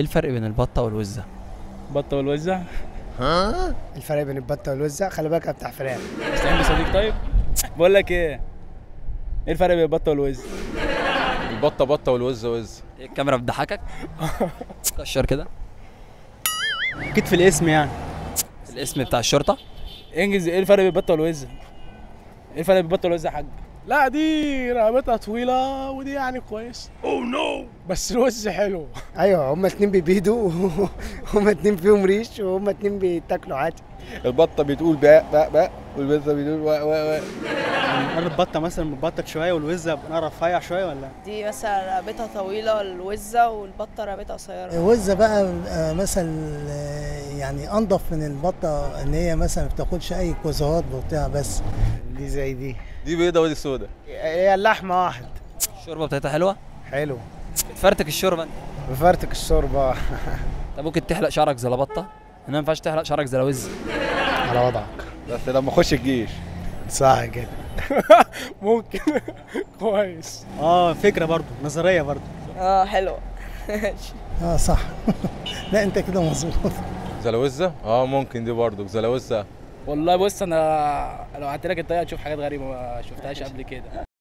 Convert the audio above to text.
الفرق بين البطه والوزه بطه والوزه الفرق بين البطه والوزه خلي بالك يا بتاع فراخ استعين بصديق طيب بقول لك ايه ايه الفرق بين البطه والوزه البطه بطه والوز وز إيه الكاميرا بتضحكك كشر كده اكيد في الاسم يعني الاسم بتاع الشرطه انجز ايه الفرق بين البطه والوزه ايه الفرق بين البطه والوزه يا حاج لا دي رقبتها طويلة ودي يعني كويس اوه نو بس الوز حلو ايوه هما اتنين بيبيدوا هما اتنين فيهم ريش وهما اتنين بيتاكلوا عادي البطه بتقول باء باء باء والوزه بتقول واء واء واء نقرب بطه مثلا متبطط شويه والوزه نقرب رفيع شويه ولا دي مثلا رقبتها طويلة الوزة والبطة رقبتها قصيرة الوزة بقى آه، مثلا آه، يعني انضف من البطه ان هي مثلا ما بتاكلش اي كوزهات وبتاع بس دي زي دي دي بيضه ودي سودا هي اللحمه واحد الشوربه بتاعتها حلوه حلو بتفرتك الشوربه انت بفرتك الشوربه طب ممكن تحلق شعرك زي البطه انما ما ينفعش تحلق شعرك زي الوز على وضعك بس لما اخش الجيش صح كده ممكن كويس اه فكره برضو نظريه برضو اه حلوة اه صح لا انت كده مظبوط زلاوزه اه ممكن دي برضو زلاوزه والله بص انا لو قعدت لك الطريقه هتشوف حاجات غريبه ما شفتهاش قبل كده